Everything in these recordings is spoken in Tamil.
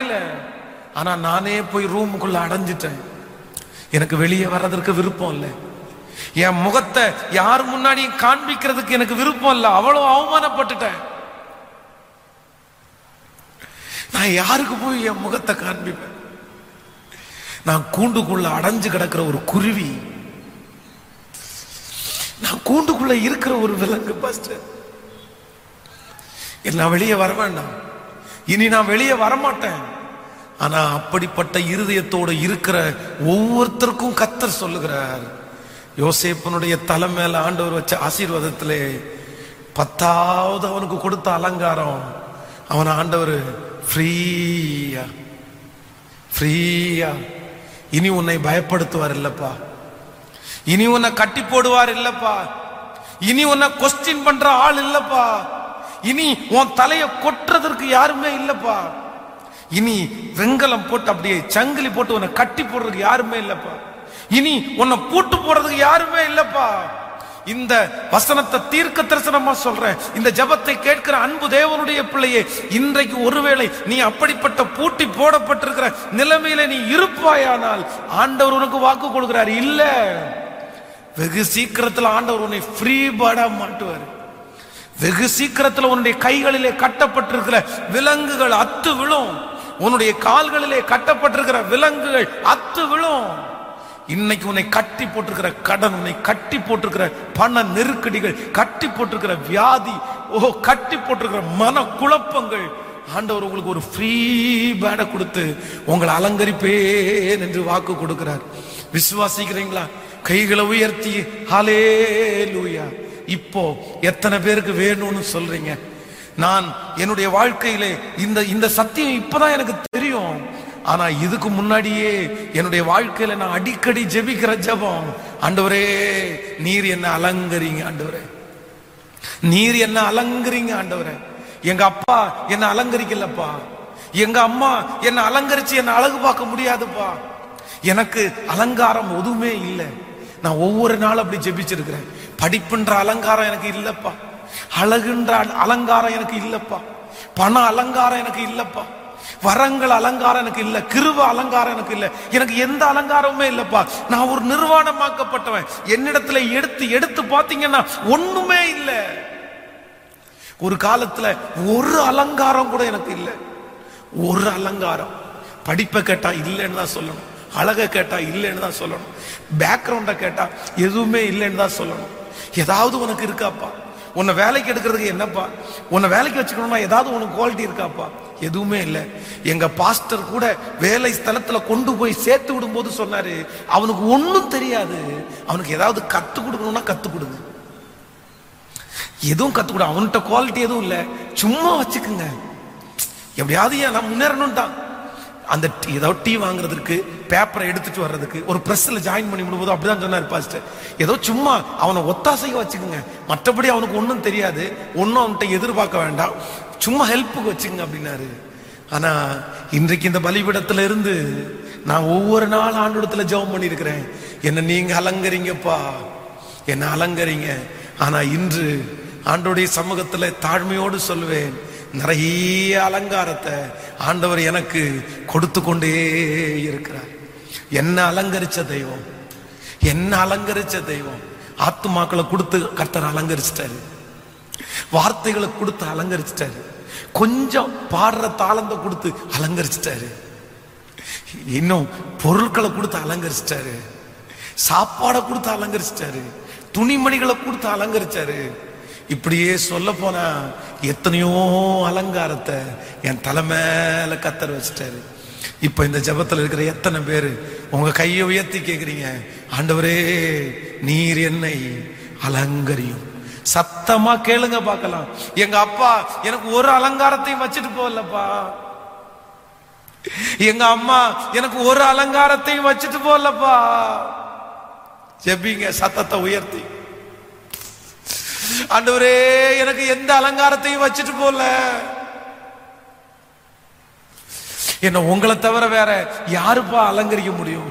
அடைக்கல ஆனா நானே போய் ரூமுக்குள்ள அடைஞ்சிட்டேன் எனக்கு வெளியே வர்றதற்கு விருப்பம் இல்லை என் முகத்தை யார் முன்னாடியும் காண்பிக்கிறதுக்கு எனக்கு விருப்பம் இல்லை அவ்வளவு அவமானப்பட்டுட்டேன் நான் யாருக்கு போய் என் முகத்தை காண்பிப்பேன் நான் கூண்டுக்குள்ள அடைஞ்சு கிடக்கிற ஒரு குருவி நான் கூண்டுக்குள்ள இருக்கிற ஒரு விலங்கு பாஸ்டர் நான் வெளியே வர வேண்டாம் இனி நான் வெளியே வரமாட்டேன் ஆனா அப்படிப்பட்ட இருதயத்தோடு இருக்கிற ஒவ்வொருத்தருக்கும் கத்தர் சொல்லுகிறார் யோசேப்பனுடைய தலை மேல ஆண்டவர் வச்ச ஆசீர்வாதத்திலே பத்தாவது அவனுக்கு கொடுத்த அலங்காரம் அவன் ஆண்டவர் ஃப்ரீயா ஃப்ரீயா இனி உன்னை பயப்படுத்துவார் இல்லப்பா இனி உன்னை கட்டி போடுவார் இல்லப்பா இனி உன்னை கொஸ்டின் பண்ற ஆள் இல்லப்பா இனி உன் தலைய கொட்டுறதற்கு யாருமே இல்லப்பா இனி வெங்கலம் போட்டு அப்படியே சங்கிலி போட்டு உன்னை கட்டி போடுறதுக்கு யாருமே இல்லப்பா இனி உன்னை பூட்டு போடுறதுக்கு யாருமே இல்லப்பா இந்த வசனத்தை தீர்க்க தரிசனமா சொல்றேன் இந்த ஜெபத்தை கேட்கிற அன்பு தேவனுடைய பிள்ளையே இன்றைக்கு ஒருவேளை நீ அப்படிப்பட்ட பூட்டி போடப்பட்டிருக்கிற நிலைமையில நீ இருப்பாயானால் ஆண்டவர் உனக்கு வாக்கு கொடுக்கிறார் இல்ல வெகு சீக்கிரத்துல ஆண்டவர் உன்னை ஃப்ரீ பேர்டா மாட்டுவார் வெகு சீக்கிரத்துல உன்னுடைய கைகளிலே கட்டப்பட்டிருக்கிற விலங்குகள் அத்து விழும் உன்னுடைய கால்களிலே கட்டப்பட்டிருக்கிற விலங்குகள் அத்து விழும் இன்னைக்கு உன்னை கட்டி போட்டிருக்கிற கடன் உன்னை கட்டி போட்டிருக்கிற பண நெருக்கடிகள் கட்டி போட்டிருக்கிற வியாதி ஓ கட்டி போட்டிருக்கிற மன குழப்பங்கள் ஆண்டவர் உங்களுக்கு ஒரு ஃப்ரீ பேடை கொடுத்து உங்களை அலங்கரிப்பேன் என்று வாக்கு கொடுக்கிறார் விசுவாசிக்கிறீங்களா கைகளை உயர்த்தி ஹாலே லூயா இப்போ எத்தனை பேருக்கு வேணும்னு சொல்றீங்க நான் என்னுடைய வாழ்க்கையிலே இந்த இந்த சத்தியம் இப்பதான் எனக்கு தெரியும் ஆனா இதுக்கு முன்னாடியே என்னுடைய வாழ்க்கையில நான் அடிக்கடி ஜெபிக்கிற ஜெபம் ஆண்டவரே நீர் என்ன அலங்கரிங்க ஆண்டவரே நீர் என்ன அலங்கரிங்க ஆண்டவரே எங்க அப்பா என்ன அலங்கரிக்கலப்பா எங்க அம்மா என்ன அலங்கரிச்சு என்ன அழகு பார்க்க முடியாதுப்பா எனக்கு அலங்காரம் எதுவுமே இல்லை நான் ஒவ்வொரு நாளும் அப்படி ஜெபிச்சிருக்கிறேன் படிப்புன்ற அலங்காரம் எனக்கு இல்லப்பா அழகுன்ற அலங்காரம் எனக்கு இல்லப்பா பண அலங்காரம் எனக்கு இல்லப்பா வரங்கள் அலங்காரம் எனக்கு இல்ல கிருவ அலங்காரம் எனக்கு இல்ல எனக்கு எந்த அலங்காரமுமே இல்லப்பா நான் ஒரு நிர்வாணமாக்கப்பட்டவன் என்னிடத்துல எடுத்து எடுத்து பாத்தீங்கன்னா ஒண்ணுமே இல்ல ஒரு காலத்துல ஒரு அலங்காரம் கூட எனக்கு இல்ல ஒரு அலங்காரம் படிப்பை கேட்டா இல்லைன்னு தான் சொல்லணும் அழகை கேட்டா இல்லைன்னு தான் சொல்லணும் பேக்ரவுண்ட கேட்டா எதுவுமே இல்லைன்னு தான் சொல்லணும் ஏதாவது உனக்கு இருக்காப்பா உன்னை வேலைக்கு எடுக்கிறதுக்கு என்னப்பா உன்னை வேலைக்கு வச்சுக்கணும்னா ஏதாவது உனக்கு குவாலிட்டி இருக்காப்பா எதுவுமே இல்லை எங்க பாஸ்டர் கூட வேலை ஸ்தலத்துல கொண்டு போய் சேர்த்து விடும்போது சொன்னாரு அவனுக்கு ஒண்ணும் தெரியாது அவனுக்கு ஏதாவது கத்து கொடுக்கணும்னா கத்து கொடுங்க எதுவும் கத்து கொடு அவன்கிட்ட குவாலிட்டி எதுவும் இல்லை சும்மா வச்சுக்குங்க எப்படியாவது ஏன் நான் முன்னேறணும் தான் அந்த டீ ஏதாவது டீ வாங்குறதுக்கு பேப்பரை எடுத்துட்டு வர்றதுக்கு ஒரு பிரஸ்ல ஜாயின் பண்ணி விடும்போது அப்படிதான் சொன்னார் பாஸ்டர் ஏதோ சும்மா அவனை ஒத்தாசைக்கு வச்சுக்கோங்க மற்றபடி அவனுக்கு ஒன்றும் தெரியாது ஒன்றும் அவன்கிட்ட எதிர்பார்க்க வேண்டாம் சும்மா ஹெல்ப்புக்கு வச்சுக்கோங்க அப்படின்னாரு ஆனா இன்றைக்கு இந்த பலிபீடத்துல இருந்து நான் ஒவ்வொரு நாள் ஆண்டோடத்துல ஜெபம் பண்ணியிருக்கிறேன் என்ன நீங்க அலங்கரிங்கப்பா என்ன அலங்கரிங்க ஆனா இன்று ஆண்டோடைய சமூகத்துல தாழ்மையோடு சொல்லுவேன் நிறைய அலங்காரத்தை ஆண்டவர் எனக்கு கொடுத்து கொண்டே இருக்கிறார் என்ன அலங்கரிச்ச தெய்வம் என்ன அலங்கரிச்ச தெய்வம் ஆத்துமாக்களை கொடுத்து கர்த்தர் அலங்கரிச்சிட்டாரு வார்த்தைகளை கொடுத்து அலங்கரிச்சிட்டாரு கொஞ்சம் பாடுற தாளத்தை கொடுத்து அலங்கரிச்சிட்டாரு இன்னும் பொருட்களை கொடுத்து அலங்கரிச்சிட்டாரு சாப்பாடை கொடுத்து அலங்கரிச்சிட்டாரு துணிமணிகளை கொடுத்து அலங்கரிச்சாரு இப்படியே சொல்ல போனா எத்தனையோ அலங்காரத்தை என் தலை மேல கத்தர் வச்சிட்டாரு இப்ப இந்த ஜெபத்துல இருக்கிற எத்தனை பேரு உங்க கையை உயர்த்தி கேக்குறீங்க ஆண்டவரே நீர் என்னை அலங்கரியும் சத்தமா கேளுங்க பார்க்கலாம் எங்க அப்பா எனக்கு ஒரு அலங்காரத்தையும் வச்சுட்டு போகலப்பா எங்க அம்மா எனக்கு ஒரு அலங்காரத்தையும் வச்சுட்டு போகலப்பா ஜெபிங்க சத்தத்தை உயர்த்தி ஆண்டவரே எனக்கு எந்த அலங்காரத்தையும் வச்சுட்டு போல என்ன உங்களை தவிர வேற யாருப்பா அலங்கரிக்க முடியும்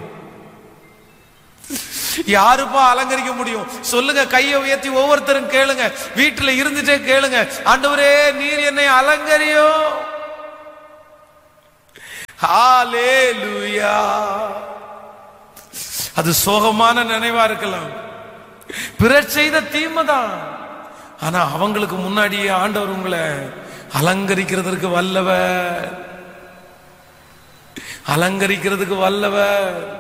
யாருப்பா அலங்கரிக்க முடியும் சொல்லுங்க கையை உயர்த்தி ஒவ்வொருத்தரும் கேளுங்க வீட்டுல இருந்துட்டே கேளுங்க ஆண்டவரே நீர் என்னை அலங்கரியும் ஹalleluya அது சோகமான நினைவா இருக்கலாம் பிறர் செய்த தீமை தான் ஆனா அவங்களுக்கு முன்னாடியே ஆண்டவர் உங்களை அலங்கரிக்கிறதற்கு வல்லவர் அலங்கரிக்கிறதுக்கு வல்லவர்